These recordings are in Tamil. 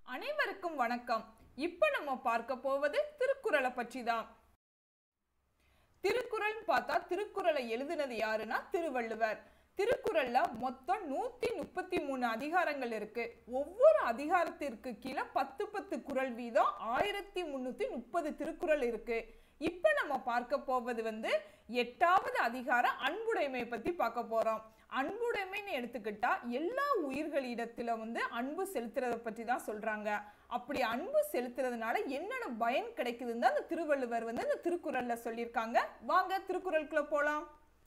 அனைவருக்கும் வணக்கம் இப்ப நம்ம பார்க்க போவது திருக்குறளை பற்றி தான் திருக்குறள் பார்த்தா திருக்குறளை எழுதினது யாருன்னா திருவள்ளுவர் திருக்குறள்ல மொத்தம் நூத்தி முப்பத்தி மூணு அதிகாரங்கள் இருக்கு ஒவ்வொரு அதிகாரத்திற்கு கீழே பத்து பத்து குறள் வீதம் ஆயிரத்தி முன்னூத்தி முப்பது திருக்குறள் இருக்கு இப்ப நம்ம பார்க்க போவது வந்து எட்டாவது அதிகாரம் அன்புடைமை பத்தி பார்க்க போறோம் அன்புடைமைன்னு எடுத்துக்கிட்டா எல்லா உயிர்களிடத்துல வந்து அன்பு செலுத்துறத பற்றி தான் சொல்றாங்க அப்படி அன்பு செலுத்துறதுனால என்னென்ன பயன் கிடைக்குதுன்னு தான் அந்த திருவள்ளுவர் வந்து இந்த திருக்குறள்ல சொல்லியிருக்காங்க வாங்க திருக்குறளுக்குள்ள போலாம்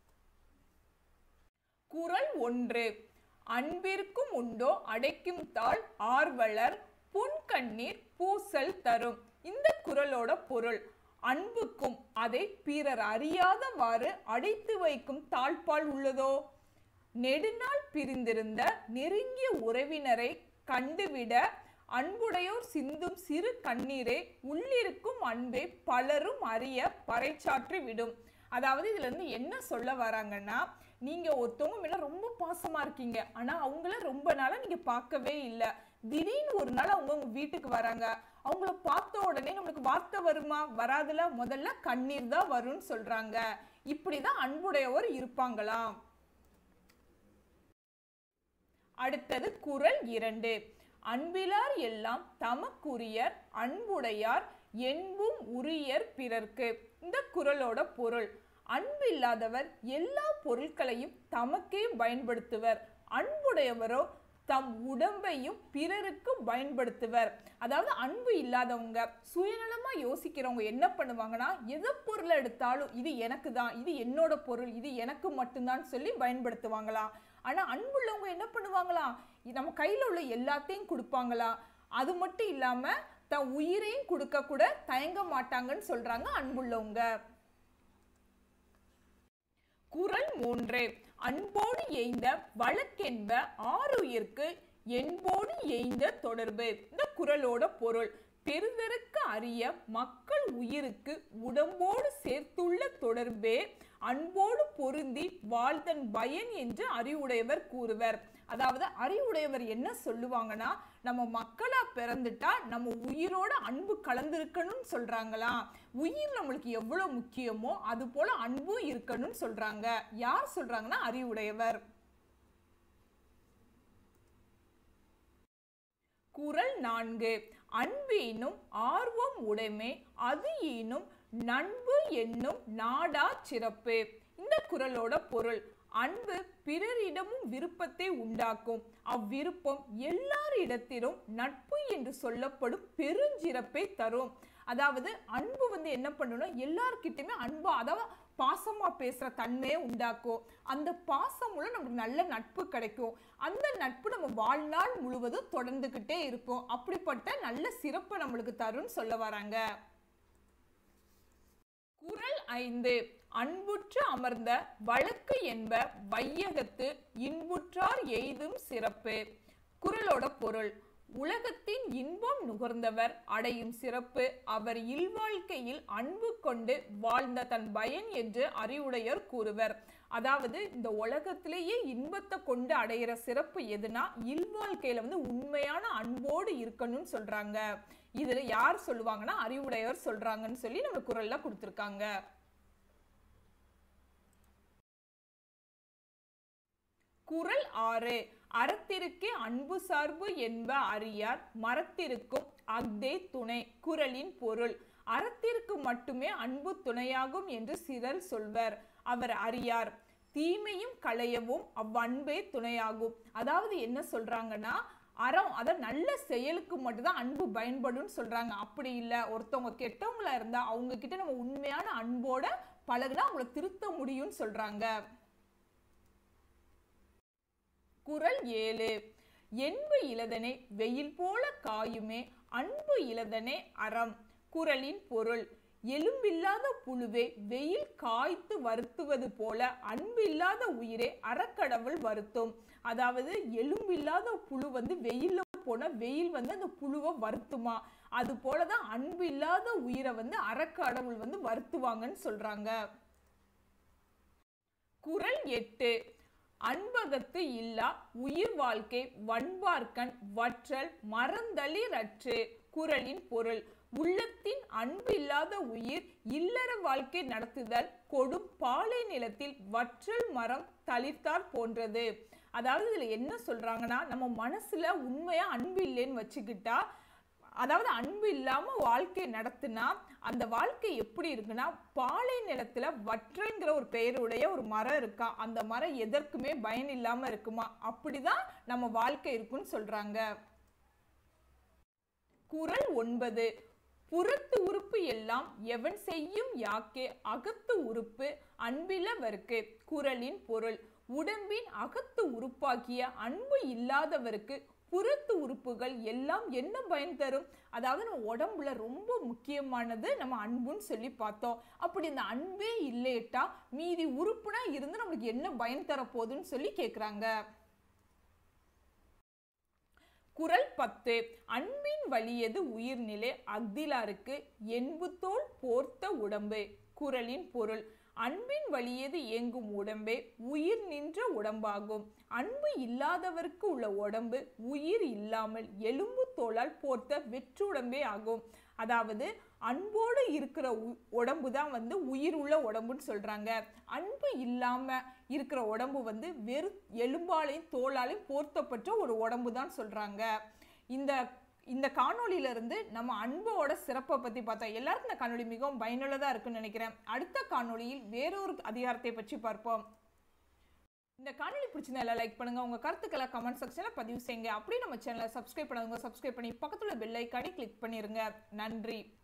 குறள் ஒன்று அன்பிற்கும் உண்டோ அடைக்கும் தாள் ஆர்வலர் புன்கண்ணீர் பூசல் தரும் இந்த குறளோட பொருள் அன்புக்கும் அதை பிறர் அறியாதவாறு அடைத்து வைக்கும் தாழ்பால் உள்ளதோ நெடுநாள் பிரிந்திருந்த நெருங்கிய உறவினரை கண்டுவிட அன்புடையோர் சிந்தும் சிறு கண்ணீரே உள்ளிருக்கும் அன்பை பலரும் அறிய பறைச்சாற்றி விடும் அதாவது இதுல இருந்து என்ன சொல்ல வராங்கன்னா நீங்க ஒருத்தவங்க மேல ரொம்ப பாசமா இருக்கீங்க ஆனா அவங்கள ரொம்ப நாளா நீங்க பார்க்கவே இல்லை திடீர்னு ஒரு நாள் அவங்க உங்க வீட்டுக்கு வராங்க அவங்கள பார்த்த உடனே நம்மளுக்கு வார்த்தை வருமா வராதுல முதல்ல கண்ணீர் தான் வரும்னு சொல்றாங்க இப்படிதான் அன்புடையவர் இருப்பாங்களாம் அடுத்தது குறள் இரண்டு அன்பிலார் எல்லாம் தமக்குரியர் அன்புடையார் என்பும் உரியர் பிறர்க்கு இந்த குறளோட பொருள் அன்பில்லாதவர் எல்லா பொருட்களையும் தமக்கே பயன்படுத்துவர் அன்புடையவரோ தம் உடம்பையும் பிறருக்கு பயன்படுத்துவர் அதாவது அன்பு இல்லாதவங்க சுயநலமா யோசிக்கிறவங்க என்ன பண்ணுவாங்கன்னா எதை பொருளை எடுத்தாலும் இது எனக்கு தான் இது என்னோட பொருள் இது எனக்கு மட்டும்தான் சொல்லி பயன்படுத்துவாங்களாம் ஆனா அன்புள்ளவங்க என்ன பண்ணுவாங்களாம் நம்ம கையில உள்ள எல்லாத்தையும் கொடுப்பாங்களா அது மட்டும் இல்லாம தன் உயிரையும் கொடுக்க கூட தயங்க மாட்டாங்கன்னு சொல்றாங்க அன்புள்ளவங்க குறள் மூன்று அன்போடு எய்ந்த வழக்கென்ப ஆறுயிர்க்கு என்போடு எய்ந்த தொடர்பு இந்த குறளோட பொருள் பெருதற்கு அறிய மக்கள் உயிருக்கு உடம்போடு சேர்த்துள்ள தொடர்பே அன்போடு பொருந்தி வாழ்தன் பயன் என்று அறிவுடையவர் கூறுவர் அதாவது அறிவுடையவர் என்ன சொல்லுவாங்கன்னா நம்ம மக்களா பிறந்துட்டா நம்ம உயிரோட அன்பு கலந்திருக்கணும்னு சொல்றாங்களா உயிர் நம்மளுக்கு எவ்வளவு முக்கியமோ அது போல அன்பும் இருக்கணும்னு சொல்றாங்க யார் சொல்றாங்கன்னா அறிவுடையவர் குறள் நான்கு அன்பு எனும் ஆர்வம் உடைமை அது ஈனும் நண்பு என்னும் நாடா சிறப்பு இந்த குறளோட பொருள் அன்பு பிறரிடமும் விருப்பத்தை உண்டாக்கும் அவ்விருப்பம் எல்லாரிடத்திலும் நட்பு என்று சொல்லப்படும் பெருஞ்சிறப்பை தரும் அதாவது அன்பு வந்து என்ன பண்ணணும் எல்லார்கிட்டயுமே அன்பா அதாவது பாசமா பேசுற தன்மையை உண்டாக்கும் அந்த பாசம் மூலம் நமக்கு நல்ல நட்பு கிடைக்கும் அந்த நட்பு நம்ம வாழ்நாள் முழுவதும் தொடர்ந்துகிட்டே இருக்கும் அப்படிப்பட்ட நல்ல சிறப்பை நம்மளுக்கு தரும்னு சொல்ல வராங்க குறள் ஐந்து அன்புற்று அமர்ந்த வழக்கு என்ப வையகத்து இன்புற்றார் எய்தும் சிறப்பு குறளோட பொருள் உலகத்தின் இன்பம் நுகர்ந்தவர் அடையும் சிறப்பு அவர் இல்வாழ்க்கையில் அன்பு கொண்டு வாழ்ந்த தன் பயன் என்று அறிவுடையர் கூறுவர் அதாவது இந்த உலகத்திலேயே இன்பத்தை கொண்டு அடையிற சிறப்பு எதுனா இல்வாழ்க்கையில வந்து உண்மையான அன்போடு இருக்கணும்னு சொல்றாங்க இதுல யார் சொல்லுவாங்கன்னா அறிவுடையவர் சொல்றாங்கன்னு சொல்லி நம்ம குரல்ல கொடுத்திருக்காங்க குறள் ஆறு அறத்திற்கே அன்பு சார்பு என்ப அறியார் மரத்திற்கும் அக்தே துணை குறளின் பொருள் அறத்திற்கு மட்டுமே அன்பு துணையாகும் என்று சிலர் சொல்வர் அவர் அறியார் தீமையும் களையவும் அவ்வன்பே துணையாகும் அதாவது என்ன சொல்றாங்கன்னா அறம் அத நல்ல செயலுக்கு மட்டும்தான் அன்பு பயன்படும் சொல்றாங்க அப்படி இல்லை ஒருத்தவங்க கெட்டவங்களா இருந்தா அவங்க கிட்ட நம்ம உண்மையான அன்போட பழகுனா அவங்கள திருத்த முடியும்னு சொல்றாங்க குறள் ஏழு என்பு இலதனை வெயில் போல காயுமே அன்பு இலதனே அறம் குறளின் பொருள் எலும்பில்லாத புழுவை வெயில் காய்த்து வருத்துவது போல அன்பில்லாத உயிரை அறக்கடவுள் வருத்தும் அதாவது எலும்பில்லாத புழு வந்து வெயில்ல போன வெயில் வந்து அந்த புழுவை வருத்துமா அது போலதான் அன்பு இல்லாத உயிரை வந்து அறக்கடவுள் வந்து வருத்துவாங்கன்னு சொல்றாங்க குறள் எட்டு அன்பகத்து இல்லா உயிர் வாழ்க்கை வன்பார்க்கன் வற்றல் மறந்தளிரற்று குறளின் பொருள் உள்ளத்தின் அன்பு இல்லாத உயிர் இல்லற வாழ்க்கை நடத்துதல் கொடும் பாலை நிலத்தில் வற்றல் மரம் தளிர்த்தார் போன்றது அதாவது இதுல என்ன சொல்றாங்கன்னா நம்ம மனசுல உண்மையா அன்பு இல்லைன்னு வச்சுக்கிட்டா அதாவது அன்பு இல்லாம வாழ்க்கை நடத்தினா அந்த வாழ்க்கை எப்படி இருக்குன்னா பாலை நிலத்துல வற்றல்ங்கிற ஒரு பெயருடைய ஒரு மரம் இருக்கா அந்த மரம் எதற்குமே பயன் இல்லாம இருக்குமா அப்படிதான் நம்ம வாழ்க்கை இருக்குன்னு சொல்றாங்க குறள் ஒன்பது புறத்து உறுப்பு எல்லாம் எவன் செய்யும் யாக்கே அகத்து உறுப்பு அன்பிலவருக்கு குறளின் பொருள் உடம்பின் அகத்து உறுப்பாகிய அன்பு இல்லாதவருக்கு புறத்து உறுப்புகள் எல்லாம் என்ன பயன் தரும் அதாவது நம்ம உடம்புல ரொம்ப முக்கியமானது நம்ம அன்புன்னு சொல்லி பார்த்தோம் அப்படி இந்த அன்பே இல்லேட்டா மீதி உறுப்புனா இருந்து நம்மளுக்கு என்ன பயன் தர போகுதுன்னு சொல்லி கேட்குறாங்க குறள் பத்து அன்பின் வலியது உயிர்நிலை அக்திலாருக்கு என்பு தோல் போர்த்த உடம்பு குறளின் பொருள் அன்பின் வலியது இயங்கும் உடம்பே உயிர் நின்ற உடம்பாகும் அன்பு இல்லாதவருக்கு உள்ள உடம்பு உயிர் இல்லாமல் எலும்பு தோளால் போர்த்த வெற்றுடம்பே ஆகும் அதாவது அன்போடு இருக்கிற உடம்பு தான் வந்து உயிர் உள்ள உடம்புன்னு சொல்றாங்க அன்பு இல்லாம இருக்கிற உடம்பு வந்து வெறும் எலும்பாலையும் தோளாலையும் போர்த்தப்பட்ட ஒரு உடம்பு தான் சொல்றாங்க இந்த இந்த காணொளியில இருந்து நம்ம அன்போட சிறப்பை பத்தி பார்த்தோம் எல்லாருக்கும் இந்த காணொளி மிகவும் பயனுள்ளதா இருக்குன்னு நினைக்கிறேன் அடுத்த காணொளியில் வேறொரு அதிகாரத்தை பற்றி பார்ப்போம் இந்த காணொளி பிடிச்சிருந்தா எல்லாம் லைக் பண்ணுங்க உங்க கருத்துக்களை கமெண்ட் செக்ஷன்ல பதிவு செய்யுங்க அப்படியே நம்ம சேனலை சப்ஸ்கிரைப் பண்ணாதவங்க சப்ஸ்கிரைப் பண்ணி பக்கத்துல பெல் ஐக்கானே கிளிக் பண்ணிருங்க நன்றி